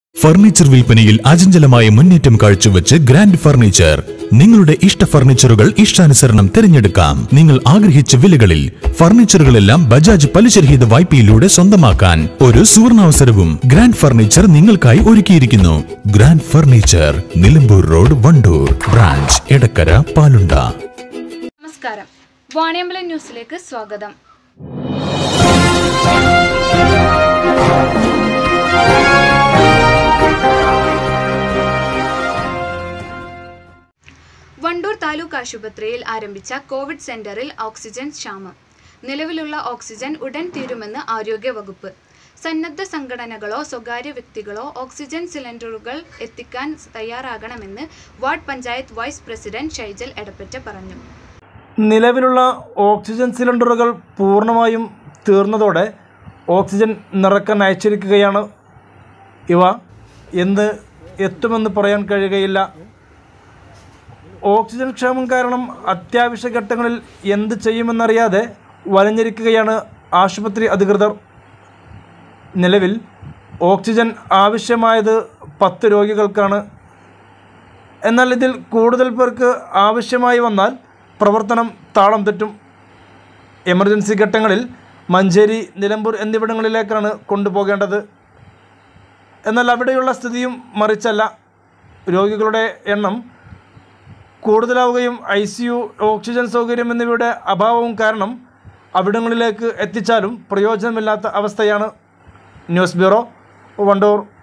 furniture വിൽപ്പനയിൽ അചഞ്ചലമായ മുന്നേറ്റം കാഴ്ചവെച്ച് ഗ്രാൻഡ് ഫർണിച്ചർ നിങ്ങളുടെ ഇഷ്ട ഫർണിച്ചറുകൾ ഇഷ്ടാനുസരണം തിരഞ്ഞെടുക്കാം നിങ്ങൾ ആഗ്രഹിച്ച വിലകളിൽ ഫർണിച്ചറുകളെല്ലാം ബജാജ് പലിശരഹിത വായ്പയിലൂടെ സ്വന്തമാക്കാൻ ഒരു സുവർണാവസരവും ഗ്രാൻഡ് ഫർണിച്ചർ നിങ്ങൾക്കായി ഒരുക്കിയിരിക്കുന്നു grand furniture Nilambur road Wandoor branch Edakkara Palunda നമസ്കാരം വാണിയമ്പലം ന്യൂസിലേക്ക് സ്വാഗതം വണ്ടൂർ താലൂക്ക് ആശുപത്രിയിൽ ആരംഭിച്ച കോവിഡ് സെന്ററിൽ ഓക്സിജൻ ക്ഷാമം നിലവിലുള്ള ഓക്സിജൻ ഉടൻ തീരുമെന്ന് ആരോഗ്യവകുപ്പ് സന്നദ്ധ സംഘടനകളോ സ്വകാര്യ വ്യക്തികളോ ഓക്സിജൻ സിലിണ്ടറുകൾ എത്തിക്കാൻ തയ്യാറാകണമെന്ന് ward panchayat vice president Shaijal Edappatta പറഞ്ഞു നിലവിലുള്ള ഓക്സിജൻ സിലിണ്ടറുകൾ പൂർണ്ണമായും തീർന്നതോടെ ഓക്സിജൻ നിറക്കാൻ അയച്ചിരിക്കുകയാണ് ഇവ എന്ന് എത്തുമെന്ന് പറയാൻ കഴിയുകയില്ല ഓക്സിജൻ ക്ഷാമം കാരണം അത്യാവശ്യ ഘട്ടങ്ങളിൽ എന്ത് ചെയ്യുമെന്നറിയാതെ വലഞ്ഞിരിക്കുകയാണ് ആശുപത്രി അധികൃതർ നിലവിൽ ഓക്സിജൻ ആവശ്യമായത് പത്ത് രോഗികൾക്കാണ് എന്നാൽ ഇതിൽ കൂടുതൽ പേർക്ക് ആവശ്യമായി വന്നാൽ പ്രവർത്തനം താളം തെറ്റും എമർജൻസി ഘട്ടങ്ങളിൽ മഞ്ചേരി നിലമ്പൂർ എന്നിവിടങ്ങളിലേക്കാണ് കൊണ്ടുപോകേണ്ടത് എന്നാൽ അവിടെയുള്ള സ്ഥിതിയും മറിച്ചല്ല രോഗികളുടെ എണ്ണം കൂടുതലാവുകയും ഐ സി യു ഓക്സിജൻ സൗകര്യം എന്നിവയുടെ അഭാവവും കാരണം അവിടങ്ങളിലേക്ക് എത്തിച്ചാലും പ്രയോജനമില്ലാത്ത അവസ്ഥയാണ് ന്യൂസ് ബ്യൂറോ വണ്ടൂർ